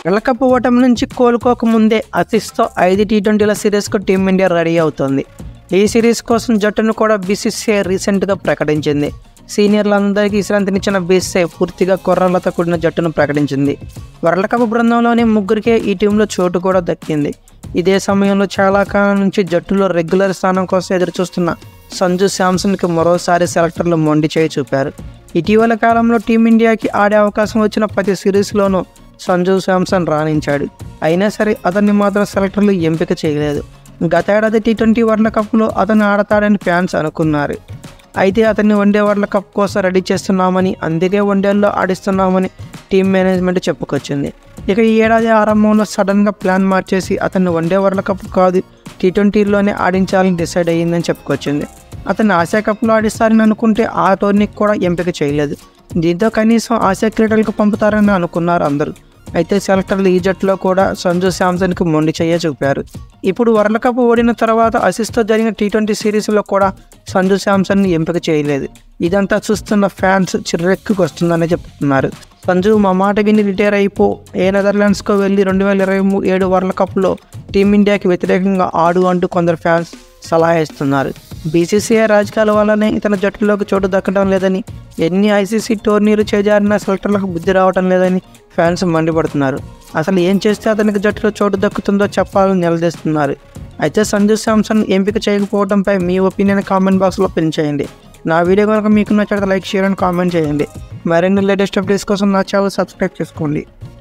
world cup ఓటమి నుంచి కోలుకోకముందే అసిస్తో ఐదు టీ ట్వంటీల సిరీస్కు టీమిండియా రెడీ అవుతోంది ఈ సిరీస్ కోసం జట్టును కూడా బీసీసీఐ రీసెంట్గా ప్రకటించింది సీనియర్లందరికీ విశ్రాంతినిచ్చిన బీసీసీఐ పూర్తిగా కుర్రాలతో కూడిన జట్టును ప్రకటించింది వరల్డ్ కప్ బృందంలోని ముగ్గురికే ఈ టీంలో చోటు కూడా దక్కింది ఇదే సమయంలో చాలా కాలం నుంచి జట్టులో రెగ్యులర్ స్థానం కోసం ఎదురు చూస్తున్న సంజు శాంసన్కి మరోసారి సెలెక్టర్లు మొండి చేయి చూపారు ఇటీవల కాలంలో టీమిండియాకి ఆడే అవకాశం వచ్చిన ప్రతి సిరీస్లోనూ సంజు శాంసన్ రాణించాడు అయినా సరే అతన్ని మాత్రం సెలెక్టర్లు ఎంపిక చేయలేదు గతేడాది టీ ట్వంటీ వరల్డ్ కప్లో అతను ఆడతాడని ఫ్యాన్స్ అనుకున్నారు అయితే అతన్ని వన్డే వరల్డ్ కప్ కోసం రెడీ చేస్తున్నామని అందుకే వన్డేల్లో ఆడిస్తున్నామని టీం మేనేజ్మెంట్ చెప్పుకొచ్చింది ఇక ఈ ఏడాది ఆరంభంలో సడన్గా ప్లాన్ మార్చేసి అతన్ని వన్డే వరల్డ్ కప్ కాదు టీ ట్వంటీలోనే ఆడించాలని డిసైడ్ అయ్యిందని చెప్పుకొచ్చింది అతన్ని ఆసియా కప్లో ఆడిస్తారని అనుకుంటే ఆ టోర్నీకి కూడా ఎంపిక చేయలేదు దీంతో కనీసం ఆసియా క్రీడలకు పంపుతారని అనుకున్నారు అందరూ అయితే సెలెక్టర్లు ఈ జట్టులో కూడా సంజు శాంసన్కి మొండి చెయ్య చూపారు ఇప్పుడు వరల్డ్ కప్ ఓడిన తర్వాత అసిస్తో జరిగిన టీ ట్వంటీ సిరీస్లో కూడా సంజు శాంసన్ని ఎంపిక చేయలేదు ఇదంతా చూస్తున్న ఫ్యాన్స్ చిర్రెక్కి వస్తుందని చెప్తున్నారు సంజు మా మాట విని రిటైర్ అయిపో ఏ నెదర్లాండ్స్కో వెళ్ళి రెండు వేల ఇరవై మూ- ఏడు వరల్డ్ కప్లో టీమిండియాకి వ్యతిరేకంగా ఆడు అంటూ కొందరు ఫ్యాన్స్ సలహా ఇస్తున్నారు బీసీసీఐ రాజకీయాల వల్లనే ఇతని జట్టులోకి చోటు దక్కడం లేదని ఎన్ని ఐసీసీ టోర్నీలు చేజారిన సెలెక్టర్లకు బుద్ధి రావటం లేదని ఫ్యాన్స్ మండిపడుతున్నారు అసలు ఏం చేస్తే అతనికి జట్టులో చోటు దక్కుతుందో చెప్పాలని నిలదీస్తున్నారు అయితే సంజు శాంసన్ ఎంపిక చేయకపోవడంపై మీ ఒపీనియన్ కామెంట్ బాక్స్లో పిన్ చేయండి నా వీడియో కనుక మీకు నచ్చితే లైక్ షేర్ అండ్ కామెంట్ చేయండి మరిన్ని లేటెస్ట్ అప్డేట్స్ కోసం నా ఛానల్ సబ్స్క్రైబ్ చేసుకోండి